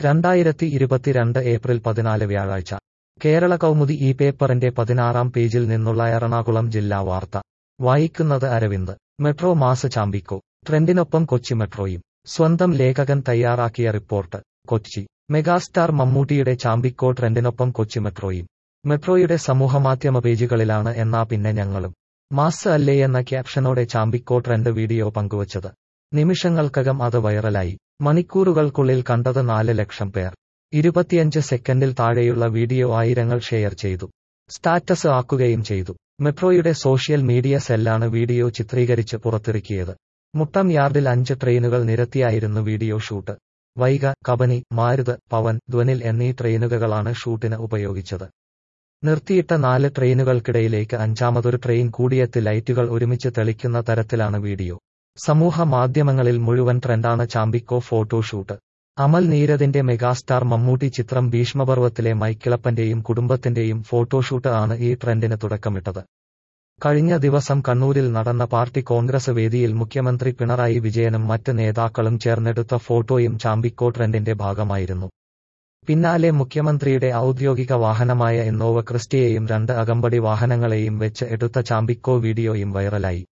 രണ്ടായിരത്തി ഇരുപത്തിരണ്ട് ഏപ്രിൽ പതിനാല് വ്യാഴാഴ്ച കേരള കൗമുദി ഈ പേപ്പറിന്റെ പതിനാറാം പേജിൽ നിന്നുള്ള എറണാകുളം ജില്ലാ വാർത്ത വായിക്കുന്നത് അരവിന്ദ് മെട്രോ മാസ് ചാമ്പിക്കോ ട്രെൻഡിനൊപ്പം കൊച്ചി മെട്രോയും സ്വന്തം ലേഖകൻ തയ്യാറാക്കിയ റിപ്പോർട്ട് കൊച്ചി മെഗാസ്റ്റാർ മമ്മൂട്ടിയുടെ ചാമ്പിക്കോ ട്രെൻഡിനൊപ്പം കൊച്ചി മെട്രോയും മെട്രോയുടെ സമൂഹമാധ്യമ പേജുകളിലാണ് എന്നാ പിന്നെ ഞങ്ങളും മാസ് അല്ലേ എന്ന ക്യാപ്ഷനോടെ ചാമ്പിക്കോ ട്രെൻഡ് വീഡിയോ പങ്കുവച്ചത് നിമിഷങ്ങൾക്കകം അത് വൈറലായി മണിക്കൂറുകൾക്കുള്ളിൽ കണ്ടത് നാല് ലക്ഷം പേർ ഇരുപത്തിയഞ്ച് സെക്കൻഡിൽ താഴെയുള്ള വീഡിയോ ആയിരങ്ങൾ ഷെയർ ചെയ്തു സ്റ്റാറ്റസ് ആക്കുകയും ചെയ്തു മെട്രോയുടെ സോഷ്യൽ മീഡിയ സെല്ലാണ് വീഡിയോ ചിത്രീകരിച്ച് പുറത്തിറക്കിയത് മുട്ടം യാർഡിൽ അഞ്ച് ട്രെയിനുകൾ നിരത്തിയായിരുന്നു വീഡിയോ ഷൂട്ട് വൈഗ കബനി മാരുത് പവൻ ധ്വനിൽ എന്നീ ട്രെയിനുകളാണ് ഷൂട്ടിന് ഉപയോഗിച്ചത് നിർത്തിയിട്ട നാല് ട്രെയിനുകൾക്കിടയിലേക്ക് അഞ്ചാമതൊരു ട്രെയിൻ കൂടിയെത്തി ലൈറ്റുകൾ ഒരുമിച്ച് തെളിക്കുന്ന തരത്തിലാണ് വീഡിയോ സമൂഹ മാധ്യമങ്ങളിൽ മുഴുവൻ ട്രെൻഡാണ് ചാമ്പിക്കോ ഫോട്ടോഷൂട്ട് അമൽ നീരദിന്റെ മെഗാസ്റ്റാർ മമ്മൂട്ടി ചിത്രം ഭീഷ്മപർവത്തിലെ മൈക്കിളപ്പന്റെയും കുടുംബത്തിന്റെയും ഫോട്ടോഷൂട്ട് ആണ് ഈ ട്രെൻഡിന് തുടക്കമിട്ടത് കഴിഞ്ഞ ദിവസം കണ്ണൂരിൽ നടന്ന പാർട്ടി കോൺഗ്രസ് വേദിയിൽ മുഖ്യമന്ത്രി പിണറായി വിജയനും മറ്റ് നേതാക്കളും ചേർന്നെടുത്ത ഫോട്ടോയും ചാമ്പിക്കോ ട്രെൻഡിന്റെ ഭാഗമായിരുന്നു പിന്നാലെ മുഖ്യമന്ത്രിയുടെ ഔദ്യോഗിക വാഹനമായ ഇന്നോവ ക്രിസ്റ്റിയെയും രണ്ട് അകമ്പടി വാഹനങ്ങളെയും വെച്ച് എടുത്ത ചാമ്പിക്കോ വീഡിയോയും വൈറലായി